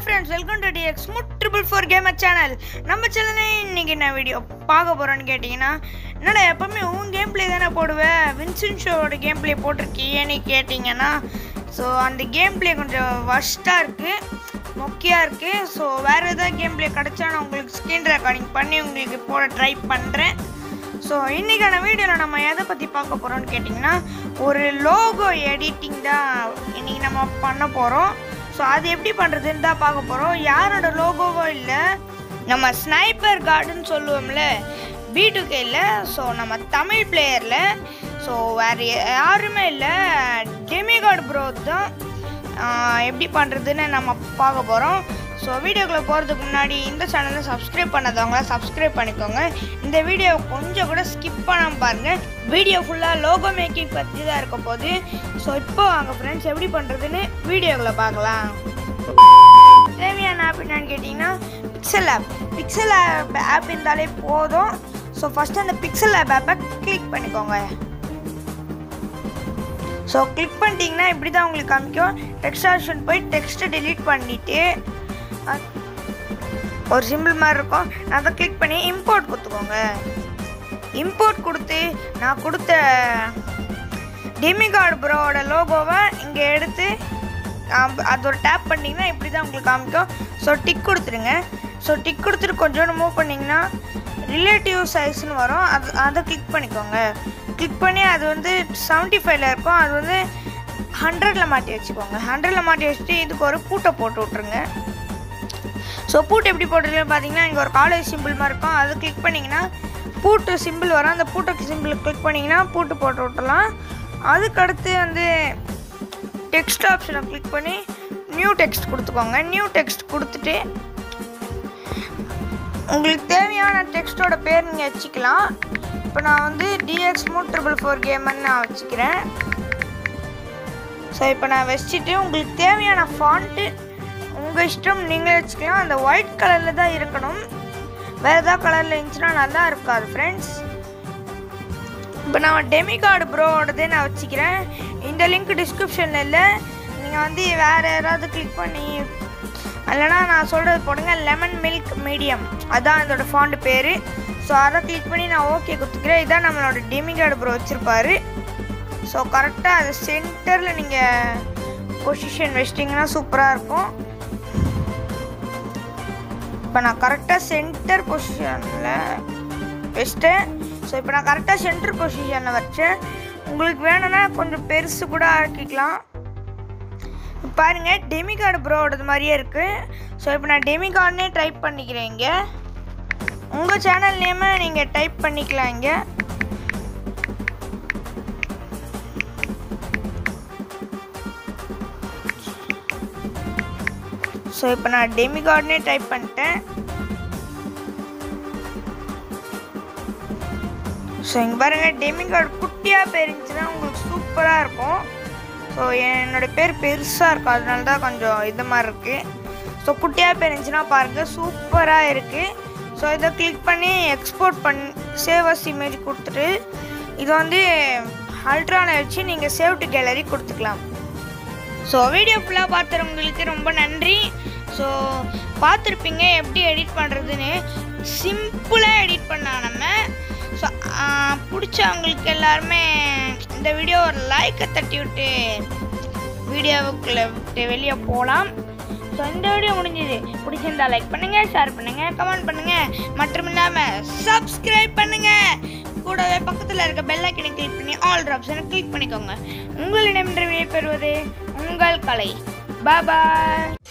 friends welcome to DX triple four gamer channel நம்ம சேனல்ல இன்னைக்கு என்ன வீடியோ பார்க்க போகிறோன்னு கேட்டிங்கன்னா என்னடா எப்பவுமே உன் கேம் ப்ளே தானே போடுவேன் வின்சன் ஷோவோட கேம் ப்ளே போட்டிருக்கியேன்னு கேட்டிங்கன்னா ஸோ அந்த கேம் ப்ளே கொஞ்சம் வஸ்ட்டாக இருக்குது மொக்கையாக இருக்குது ஸோ வேறு ஏதாவது கேம் ப்ளே கிடச்சா நான் உங்களுக்கு ஸ்க்ரீன் ரெக்கார்டிங் பண்ணி உங்களுக்கு போட ட்ரை பண்ணுறேன் ஸோ இன்றைக்கான வீடியோவில் நம்ம எதை பற்றி பார்க்க போகிறோம்னு கேட்டிங்கன்னா ஒரு லோகோ எடிட்டிங் தான் இன்றைக்கி நம்ம பண்ண போகிறோம் ஸோ அது எப்படி பண்ணுறதுன்னு தான் பார்க்க போகிறோம் யாரோட லோகோவோ இல்லை நம்ம ஸ்னைப்பர் கார்டுன்னு சொல்லுவோம்ல பிடுகேல ஸோ நம்ம தமிழ் பிளேயரில் ஸோ வேறு யாருமே இல்லை டெமிகார்டு ப்ரோ தான் ஆஹ் எப்படி பண்ணுறதுன்னு நம்ம பார்க்க போகிறோம் ஸோ வீடியோக்குள்ளே போகிறதுக்கு முன்னாடி இந்த சேனலை சப்ஸ்கிரைப் பண்ணாதவங்க சப்ஸ்கிரைப் பண்ணிக்கோங்க இந்த வீடியோ கொஞ்சம் கூட ஸ்கிப் பண்ணாமல் பாருங்கள் வீடியோ ஃபுல்லாக லோகோ மேக்கிங் பற்றி தான் இருக்க போகுது ஸோ இப்போ வாங்க ஃப்ரெண்ட்ஸ் எப்படி பண்ணுறதுன்னு வீடியோக்குள்ளே பார்க்கலாம் தேவையான ஆப் என்னன்னு கேட்டிங்கன்னா pixel app pixel app app இருந்தாலே போதும் ஸோ ஃபஸ்ட்டு அந்த பிக்சல் ஆப் ஆப்பை கிளிக் பண்ணிக்கோங்க ஸோ கிளிக் பண்ணிட்டீங்கன்னா இப்படி தான் உங்களுக்கு காமிக்கும் டெக்ஸ்ட் ஆப்ஷன் போய் டெக்ஸ்ட்டை delete பண்ணிவிட்டு ஒரு சிம்பிள் மாதிரி இருக்கும் அதை கிளிக் பண்ணி இம்போர்ட் கொடுத்துக்கோங்க இம்போர்ட் கொடுத்து நான் கொடுத்த டெமிகார்டு ப்ரோவோட லோகோவை இங்கே எடுத்து ஆம், அதோட டேப் பண்ணிங்கன்னா இப்படி தான் உங்களுக்கு காமிக்கும் ஸோ டிக் கொடுத்துருங்க ஸோ டிக் கொடுத்துட்டு கொஞ்சோண்டு மூவ் பண்ணிங்கன்னா ரிலேட்டிவ் சைஸ்னு வரும் அது அதை கிளிக் பண்ணிக்கோங்க கிளிக் பண்ணி அது வந்து செவன்ட்டி ஃபைவ்ல இருக்கும் அது வந்து ஹண்ட்ரடில் மாட்டி வச்சுக்கோங்க ஹண்ட்ரடில் மாட்டி வச்சுட்டு இதுக்கு ஒரு பூட்டை போட்டு விட்ருங்க ஸோ பூட்டு எப்படி போட்டுருக்குன்னு பார்த்தீங்கன்னா இங்கே ஒரு காலேஜ் சிம்பிள் மாதிரி இருக்கும் அது கிளிக் பண்ணிங்கன்னா பூட்டு சிம்பிள் வரும் அந்த பூட்டு சிம்பிள் கிளிக் பண்ணிங்கன்னா பூட்டு போட்டு விட்டுலாம் அதுக்கடுத்து வந்து டெக்ஸ்ட் ஆப்ஷனை கிளிக் பண்ணி நியூ டெக்ஸ்ட் கொடுத்துக்கோங்க நியூ டெக்ஸ்ட் கொடுத்துட்டு உங்களுக்கு தேவையான டெக்ஸ்ட்டோட பேர் நீங்கள் வச்சுக்கலாம் இப்போ நான் வந்து டிஎக்ஸ் மூ ட்ரிபிள் ஃபோர் கேமர்னு நான் வச்சுக்கிறேன் ஸோ இப்போ நான் வச்சுட்டு உங்களுக்கு தேவையான ஃபாண்ட்டு உங்கள் இஷ்டம் நீங்களே வச்சுக்கலாம் அந்த ஒயிட் கலரில் தான் இருக்கணும் வேறு ஏதாவது கலரில் இருந்துச்சுன்னா நல்லா இருக்காது ஃப்ரெண்ட்ஸ் இப்போ நான் டெமிகார்டு ப்ரோவோடதே நான் வச்சுக்கிறேன் இந்த லிங்க் டிஸ்கிரிப்ஷனில் இல்லை நீங்கள் வந்து வேறு யாராவது கிளிக் பண்ணி இல்லைனா நான் சொல்கிறது போடுங்க லெமன் மில்க் மீடியம் அதான் இதோட ஃபாண்ட் பேர் ஸோ அதை கிளிக் பண்ணி நான் ஓகே கொடுத்துக்கிறேன் இதான் நம்மளோட டெமிகார்டு ப்ரோ வச்சுருப்பாரு ஸோ கரெக்டாக அது சென்டரில் நீங்கள் பொசிஷன் வச்சிட்டிங்கன்னா சூப்பராக இருக்கும் இப்போ நான் கரெக்டாக சென்டர் பொசிஷனில் வச்சிட்டேன் ஸோ இப்போ நான் கரெக்டாக சென்டர் பொசிஷனில் வச்சேன் உங்களுக்கு வேணும்னா கொஞ்சம் பெருசு கூட ஆக்கிக்கலாம் இப்ப பாருங்க டெமிகார்டு ப்ரோவோடது மாதிரியே இருக்குது ஸோ இப்போ நான் டெமிகார்ட்னே டைப் பண்ணிக்கிறேன் இங்கே உங்கள் சேனல் நேமை நீங்கள் டைப் பண்ணிக்கலாம் இங்கே ஸோ இப்போ நான் டெமிகார்ட்னே டைப் பண்ணிட்டேன் ஸோ இங்கே பாருங்கள் டெமிகார்டு குட்டியாக பேர் இருந்துச்சுன்னா உங்களுக்கு சூப்பராக இருக்கும் ஸோ என்னோட பேர் பெருசாக இருக்கும் அதனால தான் கொஞ்சம் இது மாதிரி இருக்குது ஸோ குட்டியாக பேர் இருந்துச்சுன்னா பாருங்கள் சூப்பராக இருக்குது ஸோ இதை கிளிக் பண்ணி எக்ஸ்போர்ட் பண்ணி சேவ் அஸ் இமேஜ் கொடுத்துட்டு இது வந்து அல்ட்ரானை வச்சு நீங்கள் சேவ் டு கேலரி கொடுத்துக்கலாம் ஸோ வீடியோ ஃபுல்லாக பார்த்துறவங்களுக்கு ரொம்ப நன்றி ஸோ பார்த்துருப்பீங்க எப்படி எடிட் பண்ணுறதுன்னு சிம்பிளாக எடிட் பண்ணலாம் நம்ம ஸோ பிடிச்சவங்களுக்கு எல்லாருமே இந்த வீடியோ ஒரு லைக்கை தட்டி விட்டு வீடியோவுக்குள்ள விட்டு வெளியே போகலாம் ஸோ இந்த வீடியோ முடிஞ்சது பிடிச்சிருந்தா லைக் பண்ணுங்கள் ஷேர் பண்ணுங்கள் கமெண்ட் பண்ணுங்கள் மற்றும் இல்லாமல் சப்ஸ்கிரைப் பண்ணுங்கள் கூடவே பக்கத்தில் இருக்க பெல் ஐக்கனை கிளிக் பண்ணி ஆல் ஆப்ஷனை கிளிக் பண்ணிக்கோங்க உங்களிடம் பெறுவது உங்கள் கலை பாய்